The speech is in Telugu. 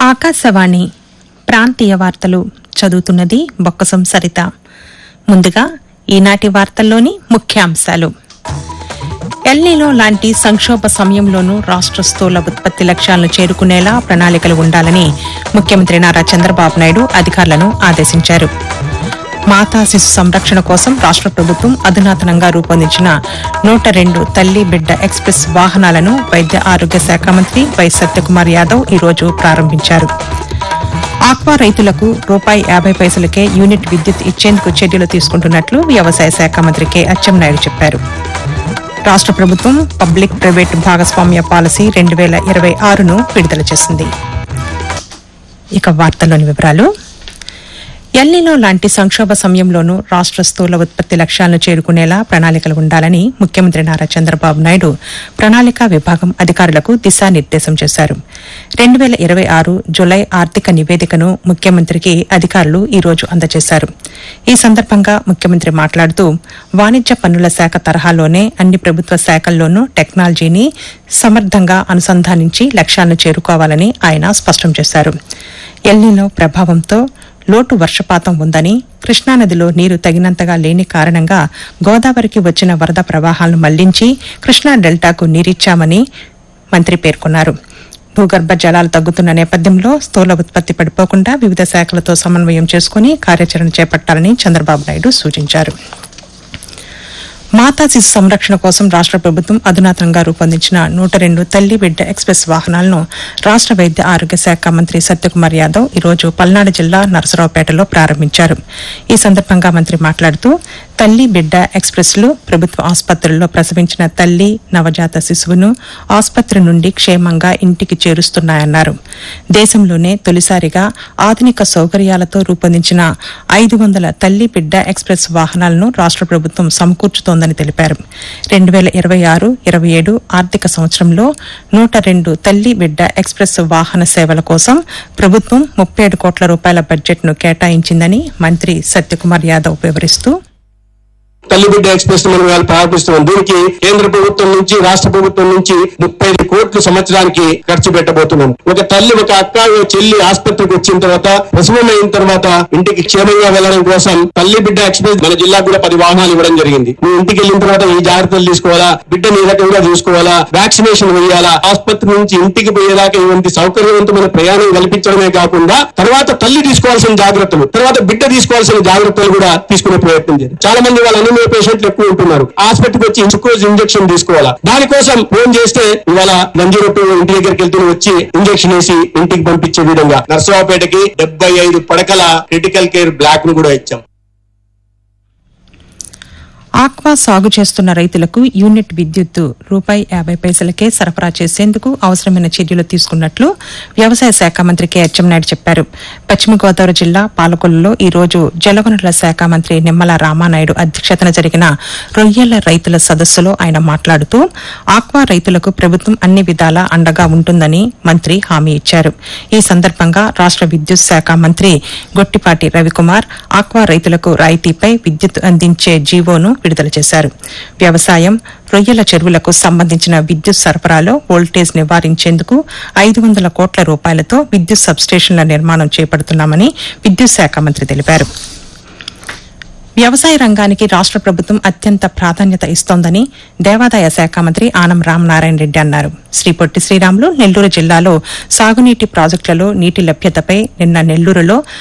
ఆకాశవాణి ప్రాంతీయ వార్తలు చదువుతున్నది బొక్కసం సరిత ముందుగా ఈనాటి వార్తల్లోని ముఖ్యాంశాలు ఎల్నీలో లాంటి సంక్షోభ సమయంలోనూ రాష్ట్ర స్థూల ఉత్పత్తి లక్ష్యాలను చేరుకునేలా ప్రణాళికలు ఉండాలని ముఖ్యమంత్రి నారా చంద్రబాబు నాయుడు అధికారులను ఆదేశించారు మాతా శిశు సంరక్షణ కోసం రాష్ట్ర ప్రభుత్వం అధునాతనంగా రూపొందించిన నూట రెండు తల్లి బిడ్డ ఎక్స్ప్రెస్ వాహనాలను వైద్య ఆరోగ్య శాఖ మంత్రి వై సత్యకుమార్ యాదవ్ ఈరోజు ప్రారంభించారు ఆక్వా రైతులకు రూపాయి యాభై పైసలకే యూనిట్ విద్యుత్ ఇచ్చేందుకు చర్యలు తీసుకుంటున్నట్లు వ్యవసాయ శాఖ మంత్రి కె అచ్చెన్నాయుడు చెప్పారు రాష్ట్ర ప్రభుత్వం పబ్లిక్ ప్రైవేట్ భాగస్వామ్య పాలసీ రెండు వేల ఇరవై ఆరును విడుదల చేసింది ఇక వార్తల్లోని వివరాలు ఎల్నినో లాంటి సంక్షోభ సమయంలోనూ రాష్ట్ర స్థూల ఉత్పత్తి లక్ష్యాలను చేరుకునేలా ప్రణాళికలు ఉండాలని ముఖ్యమంత్రి నారా చంద్రబాబు నాయుడు ప్రణాళికా విభాగం అధికారులకు దిశానిర్దేశం చేశారు రెండు వేల ఇరవై ఆరు జులై ఆర్థిక నివేదికను ముఖ్యమంత్రికి అధికారులు ఈ రోజు అందజేశారు ఈ సందర్భంగా ముఖ్యమంత్రి మాట్లాడుతూ వాణిజ్య పన్నుల శాఖ తరహాలోనే అన్ని ప్రభుత్వ శాఖల్లోనూ టెక్నాలజీని సమర్థంగా అనుసంధానించి లక్ష్యాలను చేరుకోవాలని ఆయన స్పష్టం చేశారు ఎల్నినో ప్రభావంతో లోటు వర్షపాతం ఉందని కృష్ణానదిలో నీరు తగినంతగా లేని కారణంగా గోదావరికి వచ్చిన వరద ప్రవాహాలను మళ్లించి కృష్ణా డెల్టాకు నీరిచ్చామని మంత్రి పేర్కొన్నారు భూగర్భ జలాలు తగ్గుతున్న నేపథ్యంలో స్థూల ఉత్పత్తి పడిపోకుండా వివిధ శాఖలతో సమన్వయం చేసుకుని కార్యాచరణ చేపట్టాలని చంద్రబాబు నాయుడు సూచించారు మాతా శిశు సంరక్షణ కోసం రాష్ట్ర ప్రభుత్వం అధునాతనంగా రూపొందించిన నూట రెండు తల్లి బిడ్డ ఎక్స్ప్రెస్ వాహనాలను రాష్ట్ర వైద్య ఆరోగ్య శాఖ మంత్రి సత్యకుమార్ యాదవ్ ఈరోజు పల్నాడు జిల్లా నరసరావుపేటలో ప్రారంభించారు ఈ సందర్భంగా మంత్రి మాట్లాడుతూ తల్లి బిడ్డ ఎక్స్ప్రెస్లు ప్రభుత్వ ఆసుపత్రుల్లో ప్రసవించిన తల్లి నవజాత శిశువును ఆసుపత్రి నుండి క్షేమంగా ఇంటికి చేరుస్తున్నాయన్నారు దేశంలోనే తొలిసారిగా ఆధునిక సౌకర్యాలతో రూపొందించిన ఐదు వందల తల్లి బిడ్డ ఎక్స్ప్రెస్ వాహనాలను రాష్ట్ర ప్రభుత్వం సమకూర్చుతోందని తెలిపారు రెండు వేల ఇరవై ఆరు ఇరవై ఏడు ఆర్థిక సంవత్సరంలో నూట రెండు తల్లి బిడ్డ ఎక్స్ప్రెస్ వాహన సేవల కోసం ప్రభుత్వం ముప్పై ఏడు కోట్ల రూపాయల బడ్జెట్ను కేటాయించిందని మంత్రి సత్యకుమార్ యాదవ్ వివరిస్తూ తల్లి బిడ్డ ఎక్స్ప్రెస్ మనం ఇవాళ ప్రారంభిస్తున్నాం దీనికి కేంద్ర ప్రభుత్వం నుంచి రాష్ట్ర ప్రభుత్వం నుంచి ముప్పై ఐదు కోట్లు సంవత్సరానికి ఖర్చు పెట్టబోతున్నాం ఒక తల్లి ఒక అక్క ఒక చెల్లి ఆసుపత్రికి వచ్చిన తర్వాత ప్రసవం అయిన తర్వాత ఇంటికి క్షేమంగా వెళ్ళడం కోసం తల్లి బిడ్డ ఎక్స్ప్రెస్ మన జిల్లాకు కూడా పది వాహనాలు ఇవ్వడం జరిగింది నువ్వు ఇంటికి వెళ్ళిన తర్వాత ఈ జాగ్రత్తలు తీసుకోవాలా బిడ్డని ఈ రకంగా చూసుకోవాలా వ్యాక్సినేషన్ వేయాలా ఆసుపత్రి నుంచి ఇంటికి పోయేదాకా ఇటువంటి సౌకర్యవంతమైన ప్రయాణం కల్పించడమే కాకుండా తర్వాత తల్లి తీసుకోవాల్సిన జాగ్రత్తలు తర్వాత బిడ్డ తీసుకోవాల్సిన జాగ్రత్తలు కూడా తీసుకునే ప్రయత్నం చేయాలి చాలా మంది వాళ్ళ అనిమియా పేషెంట్లు ఎక్కువ ఉంటున్నారు హాస్పిటల్కి వచ్చి సుక్రోజ్ ఇంజెక్షన్ తీసుకోవాలా దానికోసం ఫోన్ చేస్తే ఇవాళ వన్ జీరో టూ ఇంటి దగ్గరికి వెళ్తూ వచ్చి ఇంజెక్షన్ వేసి ఇంటికి పంపించే విధంగా నర్సరావుపేటకి డెబ్బై ఐదు పడకల క్రిటికల్ కేర్ బ్లాక్ ను కూడా ఇచ్చాం ఆక్వా సాగు చేస్తున్న రైతులకు యూనిట్ విద్యుత్తు రూపాయి యాభై పైసలకే సరఫరా చేసేందుకు అవసరమైన చర్యలు తీసుకున్నట్లు వ్యవసాయ శాఖ మంత్రి కె అచ్చెన్నాయుడు చెప్పారు పశ్చిమ గోదావరి జిల్లా పాలకొల్లులో ఈ రోజు జలవనరుల శాఖ మంత్రి నిమ్మల రామానాయుడు అధ్యక్షతన జరిగిన రొయ్యల రైతుల సదస్సులో ఆయన మాట్లాడుతూ ఆక్వా రైతులకు ప్రభుత్వం అన్ని విధాలా అండగా ఉంటుందని మంత్రి హామీ ఇచ్చారు ఈ సందర్భంగా రాష్ట విద్యుత్ శాఖ మంత్రి గొట్టిపాటి రవికుమార్ ఆక్వా రైతులకు రాయితీపై విద్యుత్ అందించే జీవోను విడుదల చేశారు వ్యవసాయం రొయ్యల చెరువులకు సంబంధించిన విద్యుత్ సరఫరాలో వోల్టేజ్ నివారించేందుకు ఐదు వందల కోట్ల రూపాయలతో విద్యుత్ సబ్స్టేషన్ల నిర్మాణం చేపడుతున్నామని విద్యుత్ శాఖ మంత్రి తెలిపారు వ్యవసాయ రంగానికి రాష్ట్ర ప్రభుత్వం అత్యంత ప్రాధాన్యత ఇస్తోందని దేవాదాయ శాఖ మంత్రి ఆనం రామనారాయణ రెడ్డి అన్నారు శ్రీ పొట్టి శ్రీరాములు నెల్లూరు జిల్లాలో సాగునీటి ప్రాజెక్టులలో నీటి లభ్యతపై నిన్న నెల్లూరులో